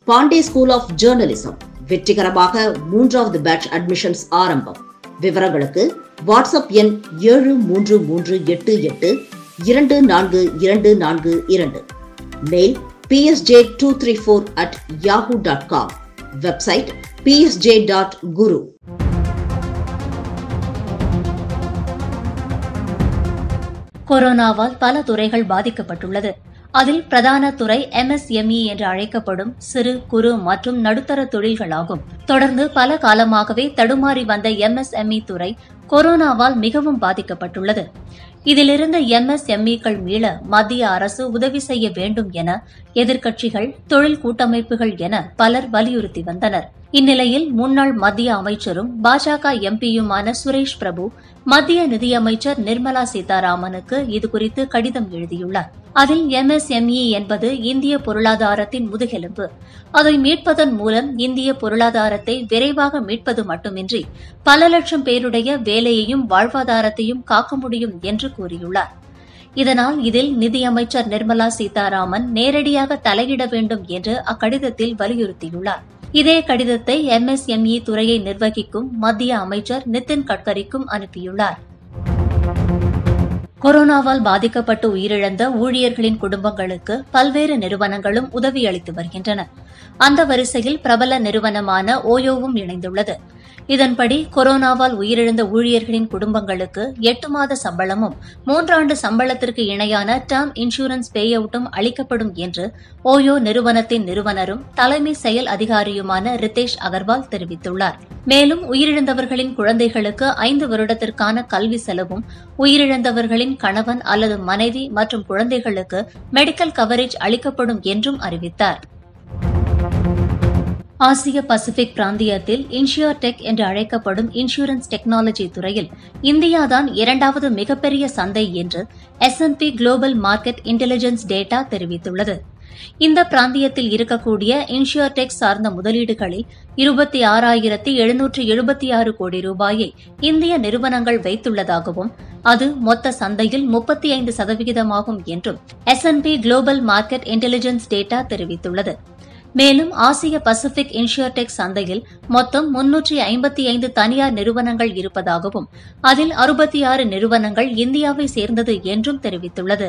Pandey school of journalism வெற்றிகரமாக மூன்றாவது batch admissions ஆரம்பம் விவரங்களுக்கு வாட்ஸ்அப் எண் ஏழு மூன்று மூன்று எட்டு எட்டு இரண்டு நான்கு இரண்டு நான்கு இரண்டு mail PSJ two three four at Yahoo dot com website PSJ dot guru கொரோனாவால் பல துறைகள் பாதிக்கப்பட்டுள்ளது அதில் பிரதான துறை எம்எஸ்எம்இ என்று அழைக்கப்படும் சிறு குறு மற்றும் நடுத்தர தொழில்களாகும் தொடர்ந்து பல காலமாகவே தடுமாறி வந்த எம்எஸ்எம்இ துறை கொரோனாவால் மிகவும் பாதிக்கப்பட்டுள்ளது இதிலிருந்து எம்எஸ்எம்இக்கள் மீள மத்திய அரசு உதவி செய்ய வேண்டும் என எதிர்க்கட்சிகள் தொழில் கூட்டமைப்புகள் என பலர் வலியுறுத்தி வந்தனர் இந்நிலையில் முன்னாள் மத்திய அமைச்சரும் பாஜக எம்பியுமான சுரேஷ் பிரபு மத்திய நிதியமைச்சர் நிர்மலா சீதாராமனுக்கு இதுகுறித்து கடிதம் எழுதியுள்ளார் அதில் எம்எஸ்எம்இ என்பது இந்திய பொருளாதாரத்தின் முதுகெலும்பு அதை மீட்பதன் மூலம் இந்திய பொருளாதாரத்தை விரைவாக மீட்பது மட்டுமின்றி பல லட்சம் பேருடைய வேலையையும் வாழ்வாதாரத்தையும் காக்க முடியும் என்று கூறியுள்ளார் இதனால் இதில் நிதியமைச்சர் நிர்மலா சீதாராமன் நேரடியாக தலையிட வேண்டும் என்று அக்கடிதத்தில் வலியுறுத்தியுள்ளார் இதே கடிதத்தை எம்எஸ்எம்இ துறையை நிர்வகிக்கும் மத்திய அமைச்சர் நிதின் கட்கரிக்கும் அனுப்பியுள்ளார் கொரோனாவால் பாதிக்கப்பட்டு உயிரிழந்த ஊழியர்களின் குடும்பங்களுக்கு பல்வேறு நிறுவனங்களும் உதவியளித்து வருகின்றன அந்த வரிசையில் பிரபல நிறுவனமான ஓயோவும் இணைந்துள்ளது இதன்படி கொரோனாவால் உயிரிழந்த ஊழியர்களின் குடும்பங்களுக்கு எட்டு மாத சம்பளமும் மூன்றாண்டு சம்பளத்திற்கு இணையான டேர்ம் இன்சூரன்ஸ் பே அவுட்டும் அளிக்கப்படும் என்று ஓயோ நிறுவனத்தின் நிறுவனரும் தலைமை செயல் அதிகாரியுமான ரிதேஷ் அகர்வால் தெரிவித்துள்ளார் மேலும் உயிரிழந்தவர்களின் குழந்தைகளுக்கு ஐந்து வருடத்திற்கான கல்வி செலவும் உயிரிழந்தவர்களின் கணவன் அல்லது மனைவி மற்றும் குழந்தைகளுக்கு மெடிக்கல் கவரேஜ் அளிக்கப்படும் என்றும் அறிவித்தார் ஆசிய பசிபிக் பிராந்தியத்தில் இன்ஷியோடெக் என்று அழைக்கப்படும் இன்சூரன்ஸ் டெக்னாலஜி துறையில் இந்தியாதான் இரண்டாவது மிகப்பெரிய சந்தை என்று S and P global market intelligence data தெரிவித்துள்ளது இந்த பிராந்தியத்தில் இருக்கக்கூடிய இன்ஷியோடெக் சார்ந்த முதலீடுகளில் இருபத்தி ஆறாயிரத்தி எழுநூற்று எழுபத்தி ஆறு கோடி ரூபாயை இந்திய நிறுவனங்கள் வைத்துள்ளதாகவும் அது மொத்த சந்தையில் முப்பத்தி ஐந்து சதவிகிதமாகும் என்றும் S and P global market intelligence data தெரிவித்துள்ளது மேலும் ஆசிய பசிபிக் இன்ஷியோடெக் சந்தையில் மொத்தம் முன்னூற்றி ஐம்பத்தி ஐந்து தனியார் நிறுவனங்கள் இருப்பதாகவும் அதில் அறுபத்தி ஆறு நிறுவனங்கள் இந்தியாவை சேர்ந்தது என்றும் தெரிவித்துள்ளது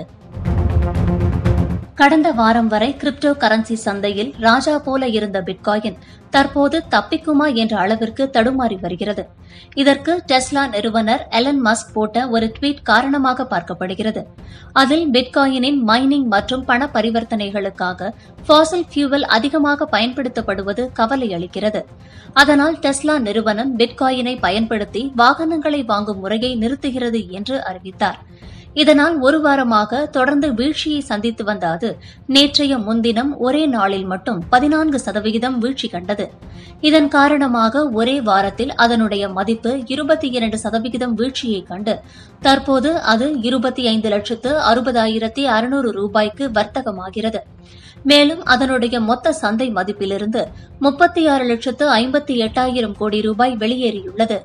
கடந்த வாரம் வரை கிரிப்டோ கரன்சி சந்தையில் ராஜா போல இருந்த பிட்காயின் தற்போது தப்பிக்குமா என்ற அளவிற்கு தடுமாறி வருகிறது இதற்கு டெஸ்லா நிறுவனர் எலன் மஸ்க் போட்ட ஒரு ட்வீட் காரணமாக பார்க்கப்படுகிறது அதில் பிட்காயினின் மைனிங் மற்றும் பண பரிவர்த்தனைகளுக்காக ஃபாசில் ஃபியூவல் அதிகமாக பயன்படுத்தப்படுவது கவலை அளிக்கிறது அதனால் டெஸ்லா நிறுவனம் பிட்காயினை பயன்படுத்தி வாகனங்களை வாங்கும் முறையை நிறுத்துகிறது என்று அறிவித்தார் இதனால் ஒரு வாரமாக தொடர்ந்து வீழ்ச்சியை சந்தித்து வந்த அது நேற்றைய முன்தினம் ஒரே நாளில் மட்டும் பதினான்கு சதவிகிதம் வீழ்ச்சி கண்டது இதன் காரணமாக ஒரே வாரத்தில் அதனுடைய மதிப்பு இருபத்தி இரண்டு சதவிகிதம் வீழ்ச்சியை கண்டு தற்போது அது இருபத்தி ஐந்து லட்சத்து அறுபதாயிரத்தி அறுநூறு ரூபாய்க்கு வர்த்தகமாகிறது மேலும் அதனுடைய மொத்த சந்தை மதிப்பிலிருந்து முப்பத்தி ஆறு லட்சத்து ஐம்பத்தி எட்டாயிரம் கோடி ரூபாய் வெளியேறியுள்ளது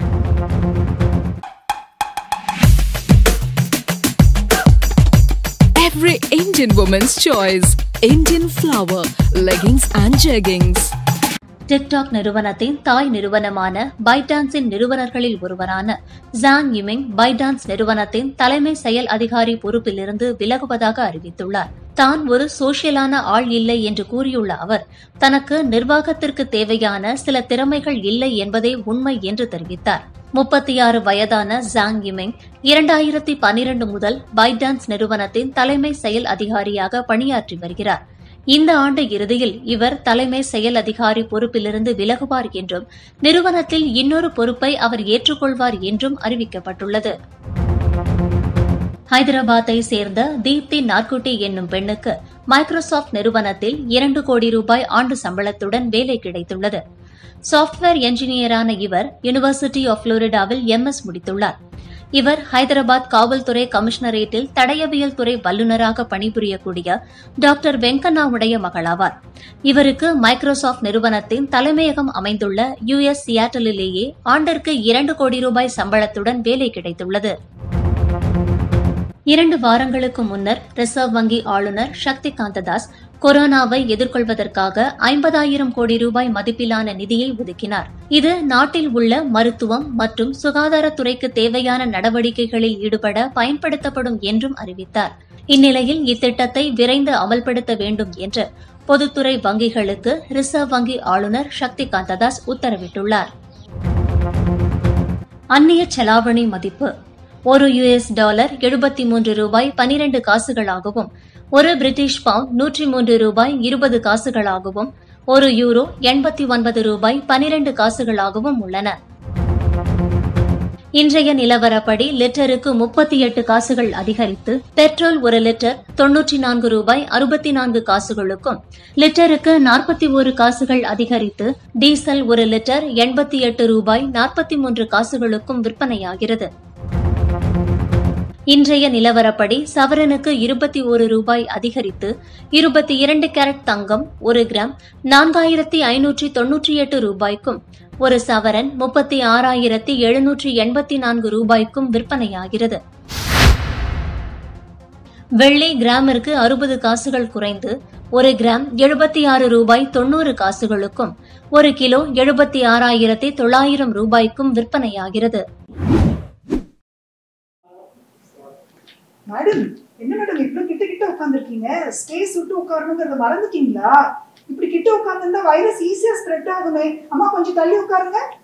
Every Indian woman's choice. Indian flower, leggings and jeggings. TikTok நிறுவனத்தின் தாய் நிறுவனமான பைடான்ஸின் நிறுவனர்களில் ஒருவரான ஜாங் யிமிங் பைடான்ஸ் நிறுவனத்தின் தலைமை செயல் அதிகாரி பொறுப்பிலிருந்து விலகுவதாக அறிவித்துள்ளார் தான் ஒரு சோசியலான ஆள் இல்லை என்று கூறியுள்ள அவர் தனக்கு நிர்வாகத்திற்கு தேவையான சில திறமைகள் இல்லை என்பதே உண்மை என்று தெரிவித்தார் முப்பத்தி ஆறு வயதான ஜாங் யிமிங் இரண்டாயிரத்தி பனிரண்டு முதல் பைடான்ஸ் நிறுவனத்தின் தலைமை செயல் அதிகாரியாக பணியாற்றி வருகிறார் இந்த ஆண்டு இறுதியில் இவர் தலைமை செயல் அதிகாரி பொறுப்பிலிருந்து விலகுவார் என்றும் நிறுவனத்தில் இன்னொரு பொறுப்பை அவர் ஏற்றுக்கொள்வார் என்றும் அறிவிக்கப்பட்டுள்ளது ஹைதராபாத்தை சேர்ந்த தீப்தி நார்குட்டி என்னும் பெண்ணுக்கு மைக்ரோசாப்ட் நிறுவனத்தில் இரண்டு கோடி ரூபாய் ஆண்டு சம்பளத்துடன் வேலை கிடைத்துள்ளது சாப்ட்வேர் என்ஜினியரான இவர் யூனிவர்சிட்டி ஆஃப் புளோரிடாவில் எம்எஸ் முடித்துள்ளார் இவர் ஹைதராபாத் காவல்துறை கமிஷனரேட்டில் தடயவியல் துறை வல்லுநராக பணிபுரியக்கூடிய டாக்டர் வெங்கண்ணாவுடைய மகளாவார் இவருக்கு மைக்ரோசாப்ட் நிறுவனத்தின் தலைமையகம் அமைந்துள்ள யுஎஸ் சியாட்டலிலேயே ஆண்டிற்கு இரண்டு கோடி ரூபாய் சம்பளத்துடன் வேலை கிடைத்துள்ளது இரண்டு வாரங்களுக்கு முன்னர் ரிசர்வ் வங்கி ஆளுநர் சக்தி காந்ததாஸ் கொரோனாவை எதிர்கொள்வதற்காக ஐம்பதாயிரம் கோடி ரூபாய் மதிப்பிலான நிதியை ஒதுக்கினார் இது நாட்டில் உள்ள மருத்துவம் மற்றும் சுகாதாரத்துறைக்கு தேவையான நடவடிக்கைகளில் ஈடுபட பயன்படுத்தப்படும் என்றும் அறிவித்தார் இந்நிலையில் இத்திட்டத்தை விரைந்து அமல்படுத்த வேண்டும் என்று பொதுத்துறை வங்கிகளுக்கு ரிசர்வ் வங்கி ஆளுநர் சக்தி காந்ததாஸ் உத்தரவிட்டுள்ளார் அந்நிய செலாவணி மதிப்பு ஒரு யுஎஸ் டாலர் எழுபத்தி மூன்று ரூபாய் பனிரண்டு காசுகளாகவும் ஒரு பிரிட்டிஷ் பவுண்ட் நூற்றி மூன்று ரூபாய் இருபது காசுகளாகவும் ஒரு யூரோ எண்பத்தி ஒன்பது ரூபாய் பனிரண்டு காசுகளாகவும் உள்ளன இன்றைய நிலவரப்படி லிட்டருக்கு முப்பத்தி எட்டு காசுகள் அதிகரித்து பெட்ரோல் ஒரு லிட்டர் தொன்னூற்றி நான்கு ரூபாய் அறுபத்தி நான்கு காசுகளுக்கும் லிட்டருக்கு நாற்பத்தி ஒரு காசுகள் அதிகரித்து டீசல் ஒரு லிட்டர் எண்பத்தி எட்டு ரூபாய் நாற்பத்தி மூன்று காசுகளுக்கும் விற்பனையாகிறது இன்றைய நிலவரப்படி சவரனுக்கு இருபத்தி ஒரு ரூபாய் அதிகரித்து இருபத்தி இரண்டு கேரட் தங்கம் ஒரு கிராம் நான்காயிரத்தி ஐநூற்றி தொன்னூற்றி எட்டு ரூபாய்க்கும் ஒரு சவரன் முப்பத்தி ஆறாயிரத்தி எழுநூற்றி எண்பத்தி நான்கு ரூபாய்க்கும் விற்பனையாகிறது வெள்ளி கிராமிற்கு அறுபது காசுகள் குறைந்து ஒரு கிராம் எழுபத்தி ஆறு ரூபாய் தொன்னூறு காசுகளுக்கும் ஒரு கிலோ எழுபத்தி ஆறாயிரத்தி தொள்ளாயிரம் ரூபாய்க்கும் விற்பனையாகிறது மேடம் என்ன மேடம் இவ்வளவு கிட்ட கிட்ட உட்காந்துருக்கீங்க ஸ்டேஸ் விட்டு உட்காரணுங்கிறத மறந்துட்டீங்களா இப்படி கிட்ட உட்கார்ந்துருந்தா வைரஸ் ஈஸியா ஸ்ப்ரெட் ஆகுமே அம்மா கொஞ்சம் தள்ளி உட்காருங்க